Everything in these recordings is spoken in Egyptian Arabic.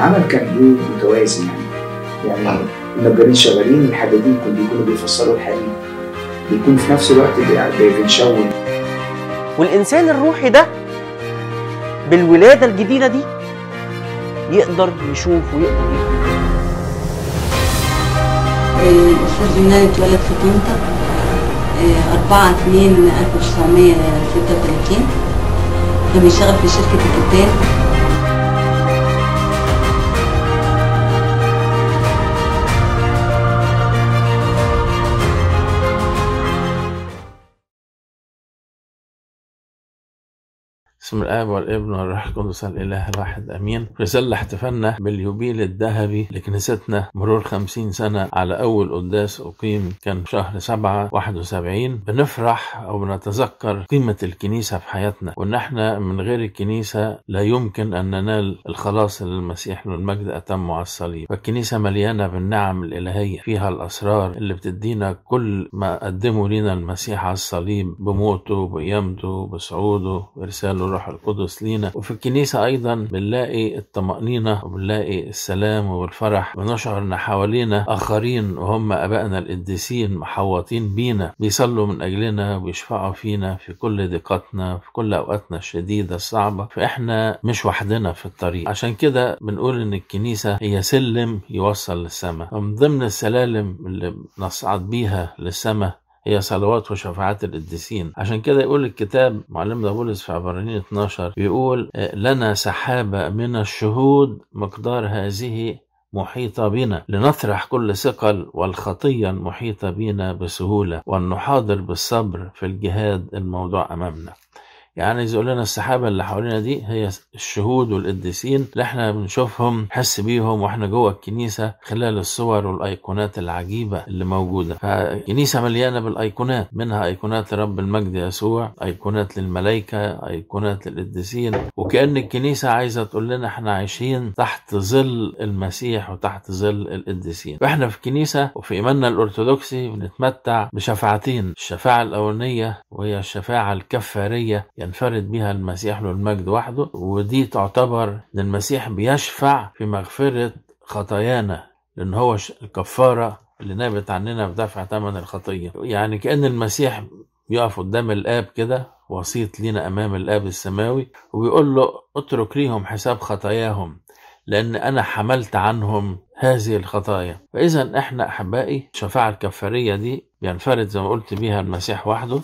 العمل كان ايه متوازن يعني يعني النجارين شغالين الحدادين كانوا بيكونوا بيفسروا الحديد بيكون في نفس الوقت بي- بنشون والإنسان الروحي ده بالولادة الجديدة دي يقدر يشوف ويقدر يفهم الأستاذ يونان اتولد في طنطا 4 2 1936 كان بيشتغل في شركة الكتان بسم الآب والابن والروح القدس الإله الواحد أمين رسالة احتفالنا باليوبيل الذهبي لكنيستنا مرور خمسين سنة على أول قداس أقيم كان شهر سبعة واحد وسبعين بنفرح أو بنتذكر قيمة الكنيسة في حياتنا وإن احنا من غير الكنيسة لا يمكن أن ننال الخلاص اللي المسيح له المجد أتم على الصليب فالكنيسة مليانة بالنعم الإلهية فيها الأسرار اللي بتدينا كل ما قدمه لنا المسيح على الصليب بموته بقيامته بصعوده بإرساله الروح القدس لينا وفي الكنيسة أيضا بنلاقي الطمأنينة وبنلاقي السلام والفرح بنشعر إن حوالينا آخرين وهم أبائنا القديسين محوطين بينا بيصلوا من أجلنا وبيشفعوا فينا في كل ضيقاتنا في كل أوقاتنا الشديدة الصعبة فإحنا مش وحدنا في الطريق عشان كده بنقول إن الكنيسة هي سلم يوصل للسماء ومن ضمن السلالم اللي نصعد بيها للسماء هي صلوات وشفاعات القديسين عشان كده يقول الكتاب معلمنا بولس في عبرانيين 12 بيقول آه، لنا سحابة من الشهود مقدار هذه محيطة بنا لنطرح كل ثقل والخطية المحيطة بنا بسهولة ونحاضر بالصبر في الجهاد الموضوع أمامنا يعني عايز يقول لنا السحابه اللي حوالينا دي هي الشهود والقديسين اللي احنا بنشوفهم نحس بيهم واحنا جوه الكنيسه خلال الصور والايقونات العجيبه اللي موجوده فالكنيسه مليانه بالايقونات منها ايقونات رب المجد يسوع ايقونات للملائكه ايقونات للقديسين وكأن الكنيسه عايزه تقول لنا احنا عايشين تحت ظل المسيح وتحت ظل القديسين فاحنا في الكنيسه وفي ايماننا الارثوذكسي بنتمتع بشفاعتين الشفاعه الاولانيه وهي الشفاعه الكفاريه ينفرد بها المسيح له المجد وحده ودي تعتبر ان المسيح بيشفع في مغفره خطايانا لان هو ش- الكفاره اللي نابت عننا بدفع ثمن الخطيه يعني كان المسيح يقف قدام الاب كده وسيط لينا امام الاب السماوي وبيقول له اترك ليهم حساب خطاياهم لان انا حملت عنهم هذه الخطايا فاذا احنا احبائي الشفاعه الكفاريه دي بينفرد زي ما قلت بيها المسيح وحده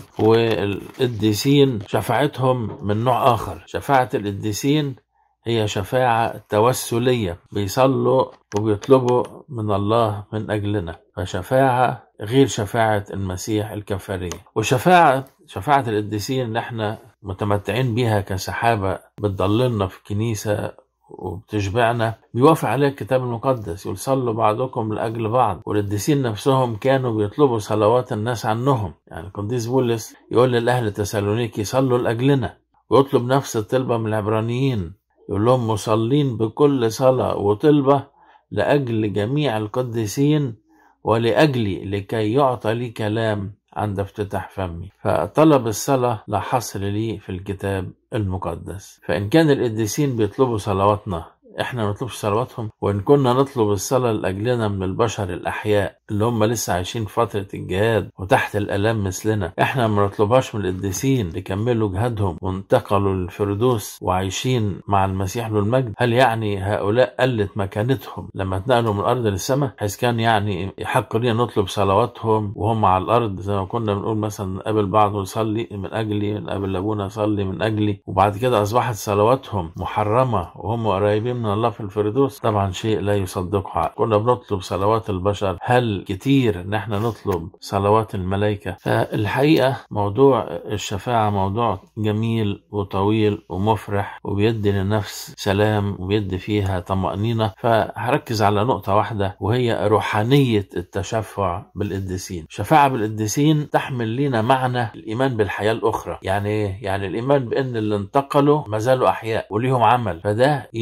والقديسين شفاعتهم من نوع اخر شفاعه القديسين هي شفاعة توسلية بيصلوا وبيطلبوا من الله من أجلنا فشفاعة غير شفاعة المسيح الكفارية وشفاعة شفاعة القديسين اللي احنا متمتعين بيها كسحابة بتضللنا في الكنيسة وبتشبعنا بيوافق عليها الكتاب المقدس يقول صلوا بعضكم لأجل بعض والقديسين نفسهم كانوا بيطلبوا صلوات الناس عنهم يعني القديس بولس يقول للأهل تسالونيكي صلوا لأجلنا ويطلب نفس الطلبة من العبرانيين يقول لهم مصلين بكل صلاة وطلبة لأجل جميع القديسين ولأجلي لكي يعطى لي كلام عند افتتاح فمي فطلب الصلاة لا حصر لي في الكتاب المقدس فإن كان القديسين بيطلبوا صلواتنا احنا ما نطلبش صلواتهم وان كنا نطلب الصلاة لاجلنا من البشر الاحياء اللي هم لسه عايشين في فترة الجهاد وتحت الالام مثلنا احنا ما نطلبهاش من القديسين يكملوا جهادهم وانتقلوا للفردوس وعايشين مع المسيح له المجد هل يعني هؤلاء قلت مكانتهم لما اتنقلوا من الارض للسماء حيث كان يعني يحق لينا نطلب صلواتهم وهم على الارض زي ما كنا بنقول مثلا نقابل بعض ونصلي من اجلي نقابل ابونا صلي من اجلي وبعد كده اصبحت صلواتهم محرمه وهم قريبين من الله في الفردوس طبعا شيء لا يصدقه عقل. كنا بنطلب صلوات البشر هل كتير ان احنا نطلب صلوات الملائكه فالحقيقه موضوع الشفاعه موضوع جميل وطويل ومفرح وبيدي للنفس سلام وبيدي فيها طمانينه فهركز على نقطه واحده وهي روحانيه التشفع بالقديسين شفاعه بالقديسين تحمل لنا معنى الايمان بالحياه الاخرى يعني ايه يعني الايمان بان اللي انتقلوا ما زالوا احياء وليهم عمل فده ايمان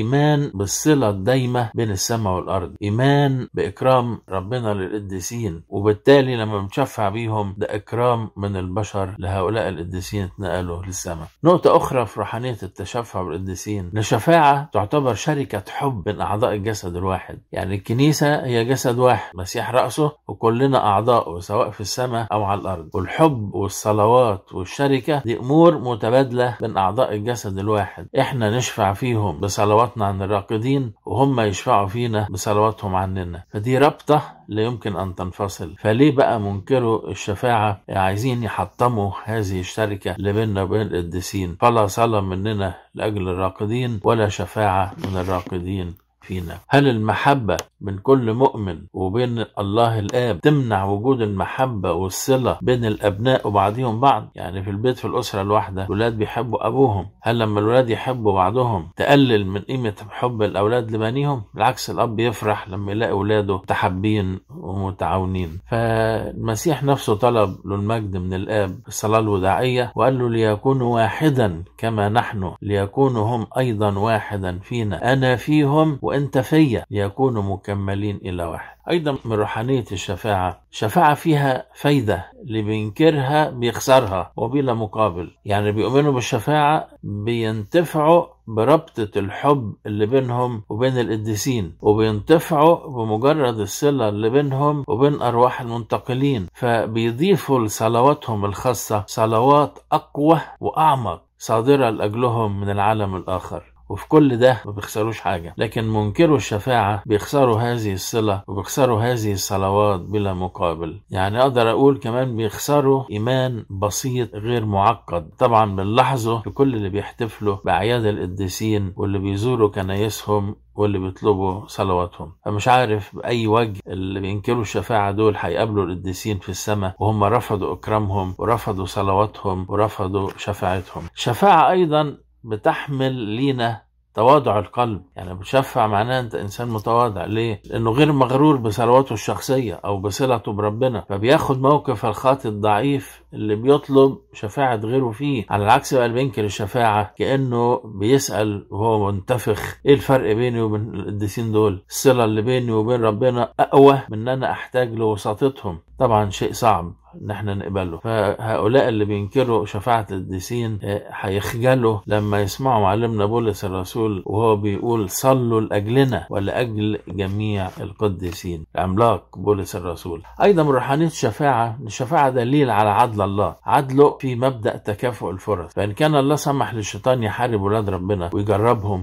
إيمان بالصلة الدايمة بين السماء والأرض إيمان بإكرام ربنا للقديسين وبالتالي لما بنشفع بيهم ده إكرام من البشر لهؤلاء القديسين اتنقلوا للسماء نقطة أخرى في روحانية التشفع بالقديسين الشفاعة تعتبر شركة حب بين أعضاء الجسد الواحد يعني الكنيسة هي جسد واحد مسيح رأسه وكلنا أعضاؤه سواء في السماء أو على الأرض والحب والصلوات والشركة دي أمور متبادلة بين أعضاء الجسد الواحد إحنا نشفع فيهم بصلواتنا عن الراقدين وهم يشفعوا فينا بصلواتهم عننا فدي رابطة لا يمكن أن تنفصل فليه بقى منكروا الشفاعة عايزين يحطموا هذه الشركة اللي بيننا وبين القديسين فلا صلاة مننا لأجل الراقدين ولا شفاعة من الراقدين فينا هل المحبة من كل مؤمن وبين الله الآب تمنع وجود المحبة والصلة بين الأبناء وبعضهم بعض يعني في البيت في الأسرة الواحدة الولاد بيحبوا أبوهم هل لما الولاد يحبوا بعضهم تقلل من قيمة حب الأولاد لبنيهم بالعكس الأب يفرح لما يلاقي أولاده متحابين ومتعاونين فالمسيح نفسه طلب له المجد من الآب الصلاة الوداعية وقال له ليكونوا واحدا كما نحن ليكونوا هم أيضا واحدا فينا أنا فيهم وأنت فيا ليكونوا مكملين إلى واحد أيضا من روحانية الشفاعة شفاعة فيها فايدة اللي بينكرها بيخسرها وبلا مقابل يعني بيؤمنوا بالشفاعة بينتفعوا بربطة الحب اللي بينهم وبين القديسين وبينتفعوا بمجرد الصلة اللي بينهم وبين أرواح المنتقلين فبيضيفوا لصلواتهم الخاصة صلوات أقوى وأعمق صادرة لأجلهم من العالم الآخر وفي كل ده ما بيخسروش حاجة لكن منكروا الشفاعة بيخسروا هذه الصلة وبيخسروا هذه الصلوات بلا مقابل يعني أقدر أقول كمان بيخسروا إيمان بسيط غير معقد طبعا بنلاحظه في كل اللي بيحتفلوا بأعياد القديسين واللي بيزوروا كنايسهم واللي بيطلبوا صلواتهم فمش عارف بأي وجه اللي بينكروا الشفاعة دول هيقابلوا القديسين في السماء وهم رفضوا إكرامهم ورفضوا صلواتهم ورفضوا شفاعتهم الشفاعة أيضا بتحمل لينا تواضع القلب يعني بتشفع معناه انت انسان متواضع ليه لانه غير مغرور بثروته الشخصيه او بصلته بربنا فبياخد موقف الخاطئ الضعيف اللي بيطلب شفاعة غيره فيه على العكس بقى اللي بينكر الشفاعة كأنه بيسأل وهو منتفخ ايه الفرق بيني وبين القديسين دول الصلة اللي بيني وبين ربنا أقوى من ان انا احتاج لوساطتهم طبعا شيء صعب ان احنا نقبله فهؤلاء اللي بينكروا شفاعة القديسين هيخجلوا لما يسمعوا معلمنا بولس الرسول وهو بيقول صلوا لأجلنا ولأجل جميع القديسين العملاق بولس الرسول أيضا من روحانية الشفاعة الشفاعة دليل على عدل الله عدله في مبدأ تكافؤ الفرص فإن كان الله سمح للشيطان يحارب ولاد ربنا ويجربهم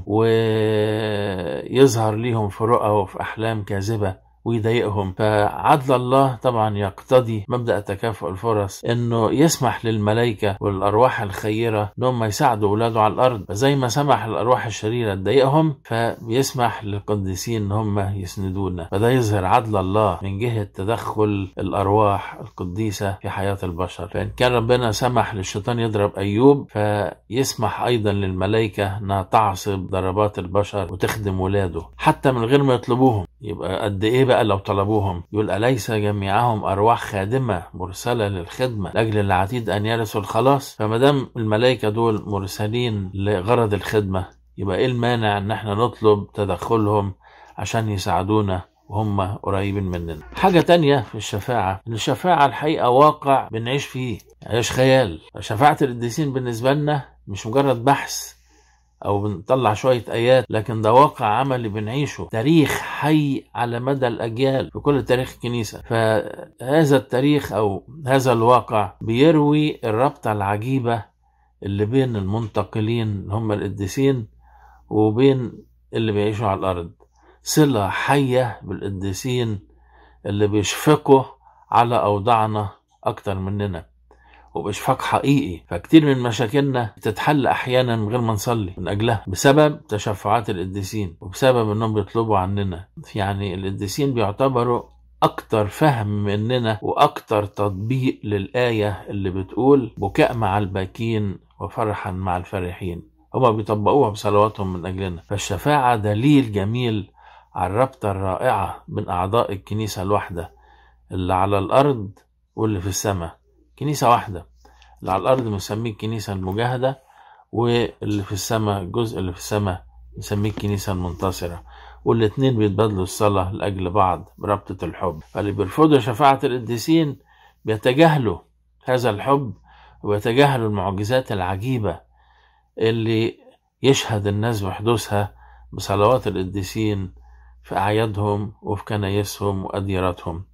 ويظهر ليهم في رؤى وفي أحلام كاذبة ويضايقهم فعدل الله طبعا يقتضي مبدا تكافؤ الفرص انه يسمح للملائكه والارواح الخيره انهم يساعدوا اولاده على الارض زي ما سمح للارواح الشريره تضايقهم فبيسمح للقديسين ان هم يسندونا فده يظهر عدل الله من جهه تدخل الارواح القديسه في حياه البشر فان كان ربنا سمح للشيطان يضرب ايوب فيسمح ايضا للملائكه انها تعصب ضربات البشر وتخدم ولاده حتى من غير ما يطلبوهم يبقى قد ايه بقى لو طلبوهم يقول أليس جميعهم أرواح خادمة مرسلة للخدمة لأجل العتيد أن يرثوا الخلاص فما دام الملائكة دول مرسلين لغرض الخدمة يبقى إيه المانع إن إحنا نطلب تدخلهم عشان يساعدونا وهم قريبين مننا حاجة تانية في الشفاعة إن الشفاعة الحقيقة واقع بنعيش فيه مش خيال شفاعة القديسين بالنسبة لنا مش مجرد بحث او بنطلع شويه ايات لكن ده واقع عملي بنعيشه تاريخ حي على مدى الاجيال في كل تاريخ الكنيسه فهذا التاريخ او هذا الواقع بيروي الرابطه العجيبه اللي بين المنتقلين اللي هم القديسين وبين اللي بيعيشوا على الارض صله حيه بالقديسين اللي بيشفقوا على اوضاعنا اكتر مننا وبإشفاق حقيقي فكتير من مشاكلنا بتتحل أحيانا من غير ما نصلي من أجلها بسبب تشفعات القديسين وبسبب إنهم بيطلبوا عننا يعني القديسين بيعتبروا أكتر فهم مننا وأكتر تطبيق للآية اللي بتقول بكاء مع الباكين وفرحا مع الفرحين هما بيطبقوها بصلواتهم من أجلنا فالشفاعة دليل جميل على الرابطة الرائعة بين أعضاء الكنيسة الواحدة اللي على الأرض واللي في السماء كنيسة واحدة اللي على الأرض بنسميه الكنيسة المجاهدة واللي في السماء الجزء اللي في السماء نسميه الكنيسة المنتصرة والاتنين بيتبادلوا الصلاة لأجل بعض بربطة الحب فاللي بيرفضوا شفاعة القديسين بيتجاهلوا هذا الحب ويتجاهلوا المعجزات العجيبة اللي يشهد الناس بحدوثها بصلوات القديسين في أعيادهم وفي كنايسهم وأديرتهم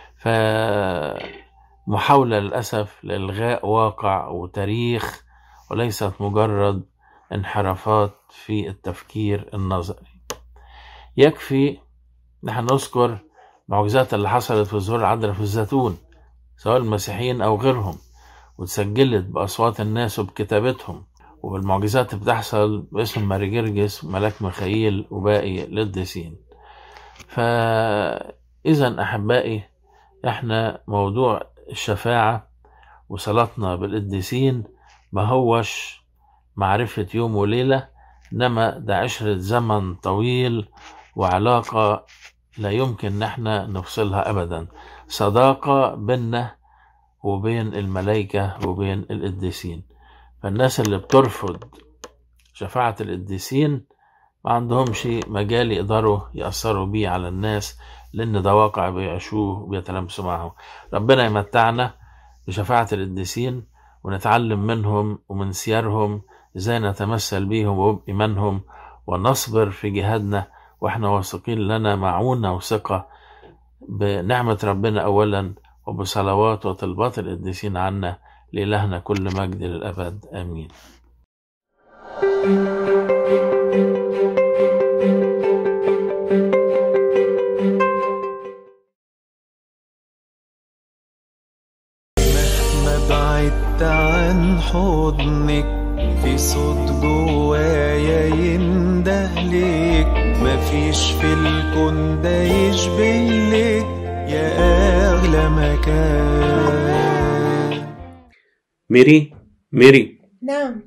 فمحاولة للأسف لإلغاء واقع وتاريخ وليست مجرد انحرافات في التفكير النظري يكفي نحن نذكر المعجزات اللي حصلت في ظهور العذراء في الزيتون سواء المسيحيين أو غيرهم واتسجلت بأصوات الناس وبكتابتهم والمعجزات بتحصل باسم ماري جرجس وملاك ميخائيل وباقي القديسين فإذا أحبائي إحنا موضوع الشفاعة وصلاتنا بالقديسين ما هوش معرفة يوم وليلة إنما ده عشرة زمن طويل وعلاقة لا يمكن إن احنا نفصلها أبدا صداقة بيننا وبين الملائكة وبين القديسين فالناس اللي بترفض شفاعة القديسين ما عندهمش مجال يقدروا يأثروا بيه على الناس لأن ده واقع بيعيشوه وبيتلامسوا معه ربنا يمتعنا بشفاعة القديسين ونتعلم منهم ومن سيرهم ازاي نتمثل بيهم وبإيمانهم ونصبر في جهادنا واحنا واثقين لنا معونة وثقة بنعمة ربنا أولا وبصلوات وطلبات القديسين عنا لإلهنا كل مجد للأبد آمين مهما بعدت عن حضنك في صوت جوايا ينده ليك مفيش في الكون ده يشبه لك يا أغلى مكان ميري ميري نعم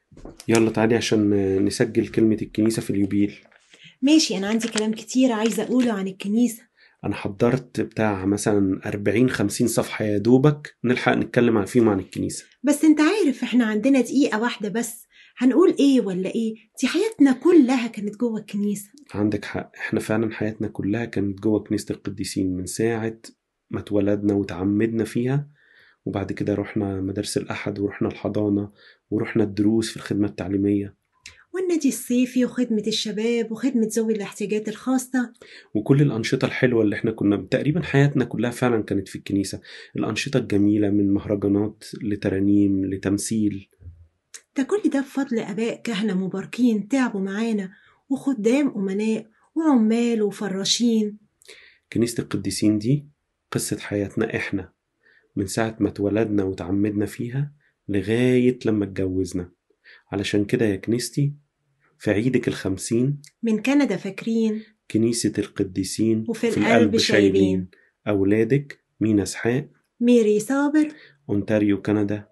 يلا تعالي عشان نسجل كلمة الكنيسة في اليوبيل ماشي أنا عندي كلام كتير عايزة أقوله عن الكنيسة أنا حضرت بتاع مثلا 40 50 صفحة يا دوبك نلحق نتكلم عن فيهم عن الكنيسة بس أنت عارف إحنا عندنا دقيقة واحدة بس هنقول إيه ولا إيه دي حياتنا كلها كانت جوه الكنيسة عندك حق احنا فعلا حياتنا كلها كانت جوه كنيسة القديسين من ساعة ما اتولدنا وتعمدنا فيها وبعد كده رحنا مدارس الأحد ورحنا الحضانة ورحنا الدروس في الخدمة التعليمية والنادي الصيفي وخدمة الشباب وخدمة ذوي الاحتياجات الخاصة وكل الأنشطة الحلوة اللي احنا كنا تقريبا حياتنا كلها فعلا كانت في الكنيسة الأنشطة الجميلة من مهرجانات لترانيم لتمثيل ده كل ده بفضل آباء كهنة مباركين تعبوا معانا وخدام أمناء وعمال وفراشين كنيسة القديسين دي قصة حياتنا احنا من ساعة ما اتولدنا وتعمدنا فيها لغاية لما اتجوزنا علشان كده يا كنيستي في عيدك الخمسين من كندا فاكرين كنيسة القديسين وفي القلب شايلين. أولادك مينا اسحاق ميري صابر أونتاريو كندا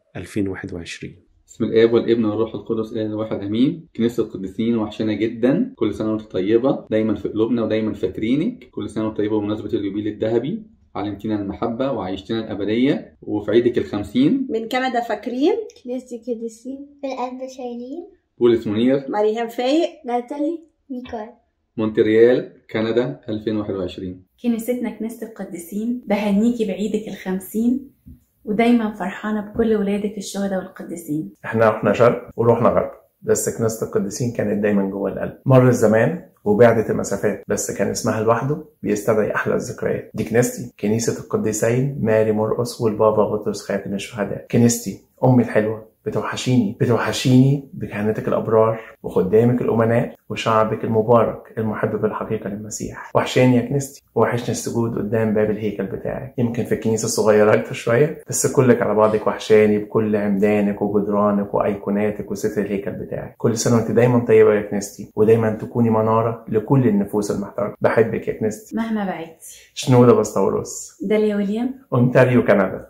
2021 بسم الآب والابن والروح القدس إله الواحد آمين كنيسة القديسين وحشنا جدا كل سنة وأنت طيبة دايما في قلوبنا ودايما فاكرينك كل سنة وأنت طيبة بمناسبة اليوبيل الذهبي علمتنا المحبة وعيشتنا الأبدية وفي عيدك الخمسين من كندا فاكرين كنيسة القديسين في القلب شايلين بولس منير مريم فايق ناتالي نيكول مونتريال كندا 2021 كنيستنا كنيسة القديسين بهنيكي بعيدك الخمسين ودايما فرحانة بكل ولادك الشهداء والقديسين احنا رحنا شرق ورحنا غرب بس كنيسة القديسين كانت دايما جوه القلب مر الزمان وبعدت المسافات بس كان اسمها لوحده بيستدعي احلى الذكريات دي كنيستي كنيسة القديسين ماري مرقس والبابا بطرس خاتم الشهداء كنيستي امي الحلوة بتوحشيني بتوحشيني بكهنتك الابرار وخدامك الامناء وشعبك المبارك المحب بالحقيقه للمسيح وحشاني يا كنيستي وحشني السجود قدام باب الهيكل بتاعك يمكن في الكنيسه الصغيره اكتر شويه بس كلك على بعضك وحشاني بكل عمدانك وجدرانك وايقوناتك وستر الهيكل بتاعك كل سنه وانت دايما طيبه يا كنيستي ودايما تكوني مناره لكل النفوس المحترمه بحبك يا كنيستي مهما بعدتي شنودة بسطورس داليا ويليام اونتاريو كندا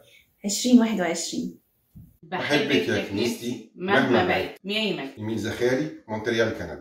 2021 بحبك يا كنيستي مهما بعدت ميمة يمين زخاري مونتريال كندا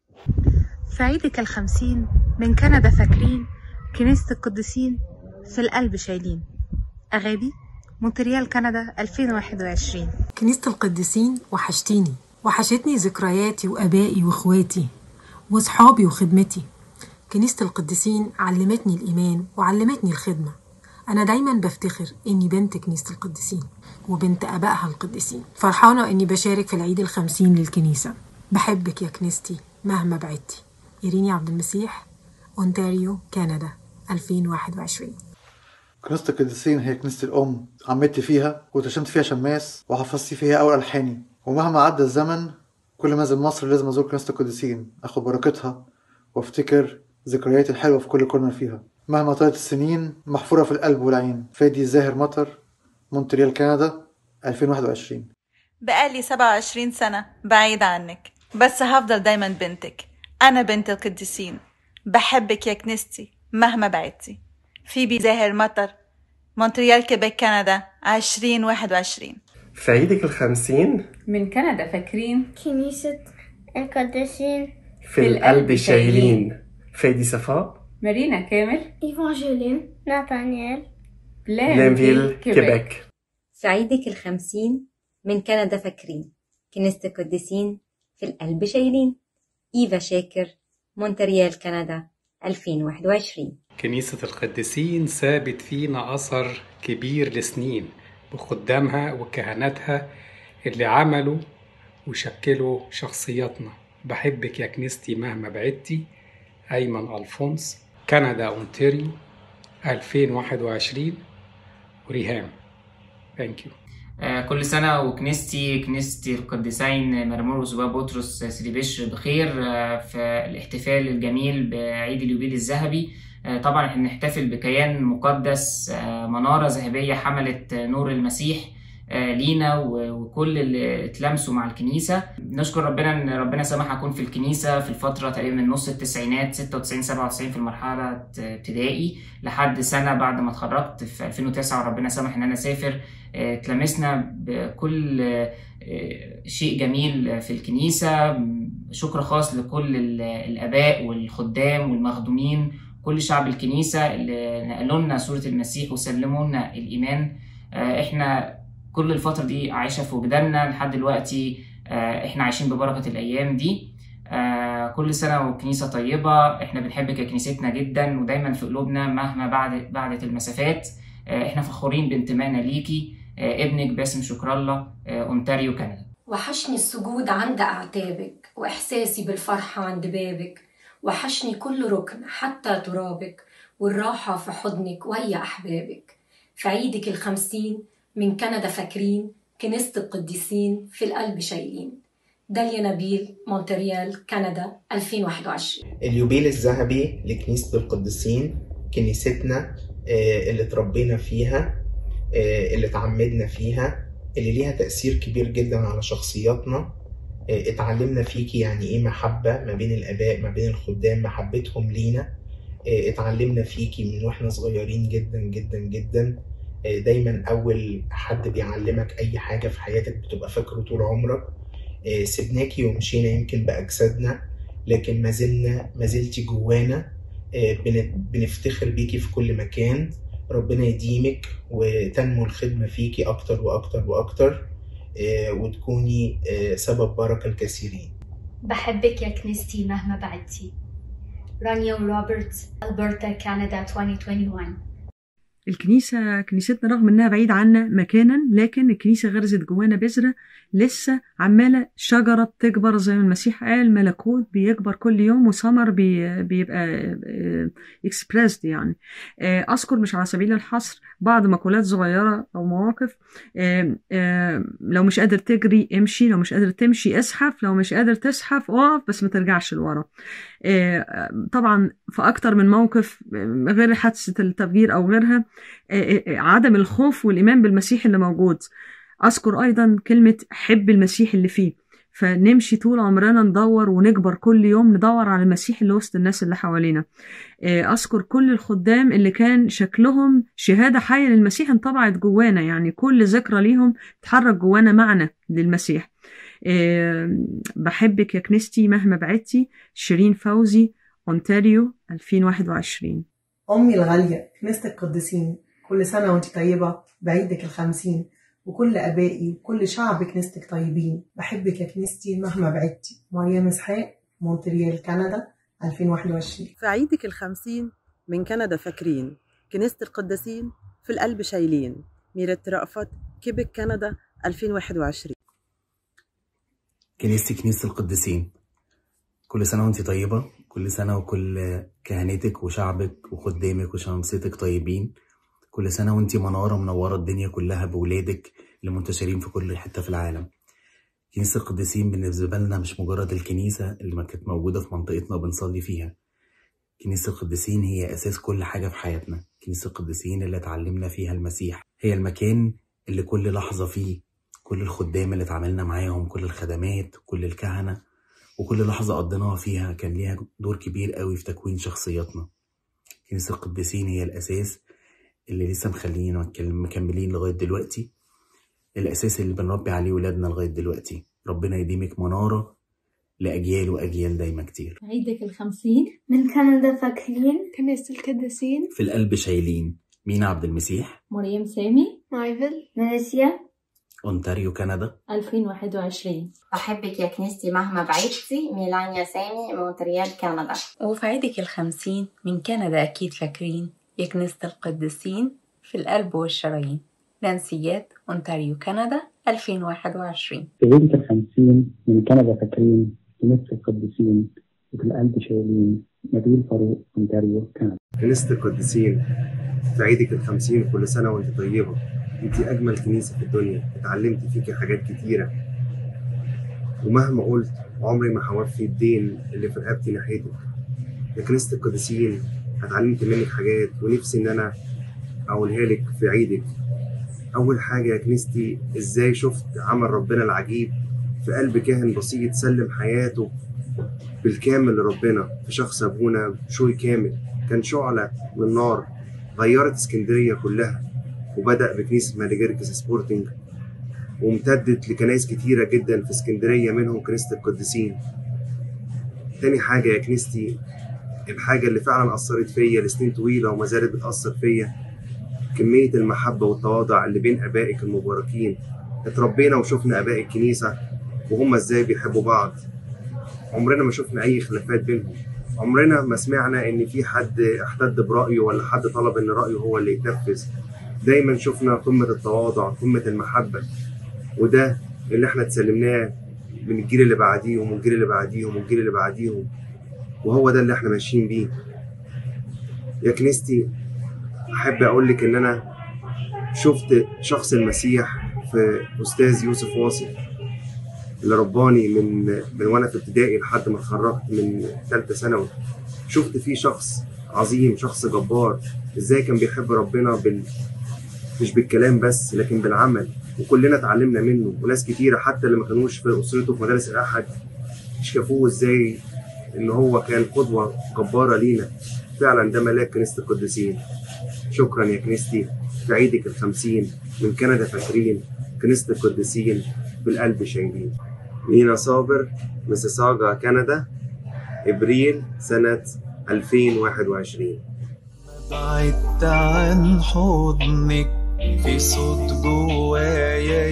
في عيدك الخمسين من كندا فاكرين كنيسة القديسين في القلب شايلين أغابي مونتريال كندا 2021 كنيسة القديسين وحشتيني وحشتني ذكرياتي وآبائي وإخواتي وصحابي وخدمتي كنيسة القديسين علمتني الإيمان وعلمتني الخدمة أنا دايما بفتخر إني بنت كنيسة القديسين وبنت آبائها القديسين فرحانة إني بشارك في العيد الخمسين للكنيسة بحبك يا كنيستي مهما بعدتي إيريني عبد المسيح أونتاريو كندا 2021 كنيسة القديسين هي كنيستي الأم عمتي فيها وتشمت فيها شماس وحفظت فيها أول ألحاني ومهما عدى الزمن كل ما أنزل مصر لازم أزور كنيسة القديسين أخد بركتها وأفتكر ذكرياتي الحلوة في كل كورنر فيها مهما طالت السنين محفورة في القلب والعين فادي زاهر مطر مونتريال كندا 2021 بقالي 27 سنة بعيد عنك بس هفضل دايما بنتك أنا بنت القديسين بحبك يا كنيستي مهما بعدتي فيبي زاهر مطر مونتريال كيبيك كندا 2021 في عيدك الخمسين من كندا فاكرين كنيسة القديسين في القلب شايلين فادي صفاء مارينا كامل إيفانجيلين ناتانيال بلانفيل كيبيك في عيدك الخمسين من كندا فاكرين كنيسة القديسين في القلب شايلين إيفا شاكر مونتريال كندا 2021 كنيسة القديسين سابت فينا أثر كبير لسنين بخدامها وكهنتها اللي عملوا وشكلوا شخصياتنا بحبك يا كنيستي مهما بعدتي أيمن ألفونس كندا أونتاريو 2021 وريهام ثانك يو آه، كل سنة وكنيستي كنيستي القديسين مرمورس وبطرس سيدي بشر بخير آه، في الاحتفال الجميل بعيد اليوبيل الذهبي آه، طبعا احنا بنحتفل بكيان مقدس آه، منارة ذهبية حملت آه، نور المسيح آه، لينا و- وكل اللي اتلمسوا مع الكنيسة نشكر ربنا ان ربنا سمح اكون في الكنيسة في الفترة تقريبا من نص التسعينات 96 97 في المرحلة ابتدائي لحد سنة بعد ما اتخرجت في 2009 وربنا سمح ان انا اسافر آه، اتلمسنا بكل آه، شيء جميل في الكنيسة شكر خاص لكل ال- الآباء والخدام والمخدومين كل شعب الكنيسة اللي نقلوا لنا صورة المسيح وسلموا لنا الإيمان آه، إحنا كل الفترة دي عايشة في وجداننا لحد دلوقتي آه، إحنا عايشين ببركة الأيام دي آه، كل سنة والكنيسة طيبة إحنا بنحبك يا كنيستنا جدا ودايما في قلوبنا مهما بعدت بعدت المسافات آه، إحنا فخورين بانتمائنا ليكي آه، ابنك باسم شكر الله آه، أونتاريو كندا وحشني السجود عند أعتابك وإحساسي بالفرحة عند بابك وحشني كل ركن حتى ترابك والراحة في حضنك ويا أحبابك في عيدك الخمسين من كندا فاكرين كنيسة القديسين في القلب شايلين داليا نبيل مونتريال كندا 2021 اليوبيل الذهبي لكنيسة القديسين كنيستنا آه، اللي اتربينا فيها آه، اللي اتعمدنا فيها اللي ليها تأثير كبير جدا على شخصياتنا آه، اتعلمنا فيكي يعني ايه محبة ما بين الآباء ما بين الخدام محبتهم لينا آه، اتعلمنا فيكي من واحنا صغيرين جدا جدا جدا آه، دايما أول حد بيعلمك أي حاجة في حياتك بتبقى فاكره طول عمرك آه، سبناكي ومشينا يمكن بأجسادنا لكن ما زلنا ما زلتي جوانا آه، بن- بنفتخر بيكي في كل مكان ربنا يديمك وتنمو الخدمة فيكي أكتر وأكتر وأكتر آه، وتكوني آه، سبب بركة الكثيرين بحبك يا كنيستي مهما بعدتي رانيا وروبرت ألبرتا كندا 2021 الكنيسة كنيستنا رغم إنها بعيد عنا مكانا لكن الكنيسة غرزت جوانا بذرة لسه عمالة شجرة بتكبر زي ما المسيح قال ملكوت بيكبر كل يوم وثمر بي بيبقى اكسبريسد يعني آه، أذكر مش على سبيل الحصر بعض مقولات صغيرة أو مواقف آه، آه، لو مش قادر تجري امشي لو مش قادر تمشي اسحف لو مش قادر تزحف اقف بس ما ترجعش لورا آه، طبعا في أكتر من موقف آه، غير حادثة التفجير أو غيرها آه، آه، عدم الخوف والإيمان بالمسيح اللي موجود أذكر أيضا كلمة حب المسيح اللي فيه فنمشي طول عمرنا ندور ونكبر كل يوم ندور على المسيح اللي وسط الناس اللي حوالينا آه، أذكر كل الخدام اللي كان شكلهم شهادة حية للمسيح انطبعت جوانا يعني كل ذكرى ليهم تحرك جوانا معنى للمسيح آه، بحبك يا كنيستي مهما بعدتي شيرين فوزي أونتاريو 2021 أمي الغالية كنيسة القديسين كل سنة وانت طيبة بعيدك الخمسين وكل أبائي وكل شعب كنيستك طيبين بحبك يا كنيستي مهما بعدتي مريم إسحاق مونتريال كندا 2021 في عيدك الخمسين من كندا فاكرين كنيسة القديسين في القلب شايلين ميرة رأفت كيبك كندا 2021 كنيستي كنيسة القديسين كل سنة وانت طيبة كل سنة وكل كهنتك وشعبك وخدامك وشمسيتك طيبين كل سنة وانت منارة منورة الدنيا كلها بولادك اللي منتشرين في كل حتة في العالم كنيسة القديسين بالنسبة لنا مش مجرد الكنيسة اللي ما كانت موجودة في منطقتنا وبنصلي فيها كنيسة القديسين هي أساس كل حاجة في حياتنا كنيسة القديسين اللي اتعلمنا فيها المسيح هي المكان اللي كل لحظة فيه كل الخدام اللي اتعاملنا معاهم كل الخدمات كل الكهنة وكل لحظة قضيناها فيها كان ليها دور كبير قوي في تكوين شخصياتنا كنيسة القديسين هي الأساس اللي لسه مخلينا مكملين لغاية دلوقتي الأساس اللي بنربي عليه ولادنا لغاية دلوقتي ربنا يديمك منارة لأجيال وأجيال دايما كتير عيدك الخمسين من كندا فاكرين كنيسة القديسين في القلب شايلين مينا عبد المسيح مريم سامي مايفل ماليزيا أونتاريو كندا 2021 بحبك يا كنيستي مهما بعدتي ميلانيا سامي مونتريال كندا وفي عيدك الخمسين من كندا أكيد فاكرين يا كنيسة القديسين في القلب والشرايين نانسيات أونتاريو كندا 2021 في عيدك الخمسين من كندا فاكرين كنيسة القديسين وفي القلب شايلين نبيل فاروق أونتاريو كندا كنيسة القديسين في عيدك الخمسين كل سنة وانت طيبة انت أجمل كنيسة في الدنيا اتعلمت فيكي حاجات كتيرة ومهما قلت عمري ما هوفي الدين اللي في رقبتي ناحيتك يا كنيسة القديسين اتعلمت منك حاجات ونفسي ان انا اقولها لك في عيدك اول حاجة يا كنيستي ازاي شفت عمل ربنا العجيب في قلب كاهن بسيط سلم حياته بالكامل لربنا في شخص ابونا شوي كامل كان شعلة من نار غيرت اسكندرية كلها وبدأ بكنيسة ماريجيركس سبورتنج وامتدت لكنائس كتيرة جدا في اسكندرية منهم كنيسة القديسين تاني حاجة يا كنيستي الحاجة اللي فعلا أثرت فيا لسنين طويلة وما زالت بتأثر فيا كمية المحبة والتواضع اللي بين آبائك المباركين اتربينا وشفنا آباء الكنيسة وهم ازاي بيحبوا بعض عمرنا ما شفنا أي خلافات بينهم عمرنا ما سمعنا إن في حد احتد برأيه ولا حد طلب إن رأيه هو اللي يتنفذ دايما شفنا قمة التواضع قمة المحبة وده اللي احنا اتسلمناه من الجيل اللي بعديهم والجيل اللي بعديهم والجيل اللي بعديهم وهو ده اللي احنا ماشيين بيه يا كنيستي احب اقول لك ان انا شفت شخص المسيح في استاذ يوسف واصف اللي رباني من من وانا في ابتدائي لحد ما اتخرجت من ثالثه ثانوي شفت فيه شخص عظيم شخص جبار ازاي كان بيحب ربنا بال مش بالكلام بس لكن بالعمل وكلنا اتعلمنا منه وناس كتيره حتى اللي ما كانوش في اسرته في مدارس الاحد شافوه ازاي ان هو كان قدوه جباره لينا فعلا ده ملاك كنيسه القديسين شكرا يا كنيستي في عيدك الخمسين من كندا فاكرين كنيسه القديسين بالقلب شايلين مينا صابر مسيساجا كندا ابريل سنه 2021 بعدت عن حضنك في صوت جوايا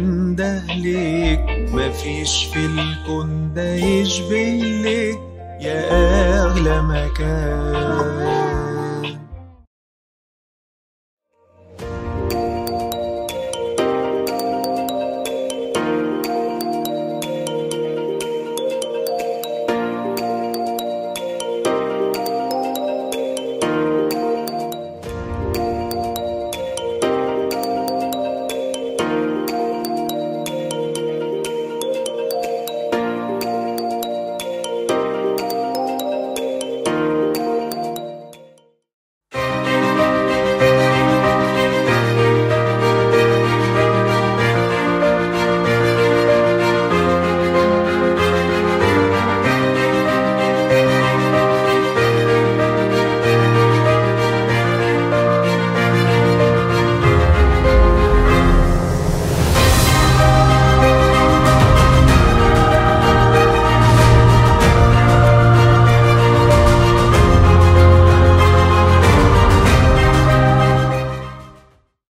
يندهلك مفيش في الكون ده يشبهلك يا أغلى مكان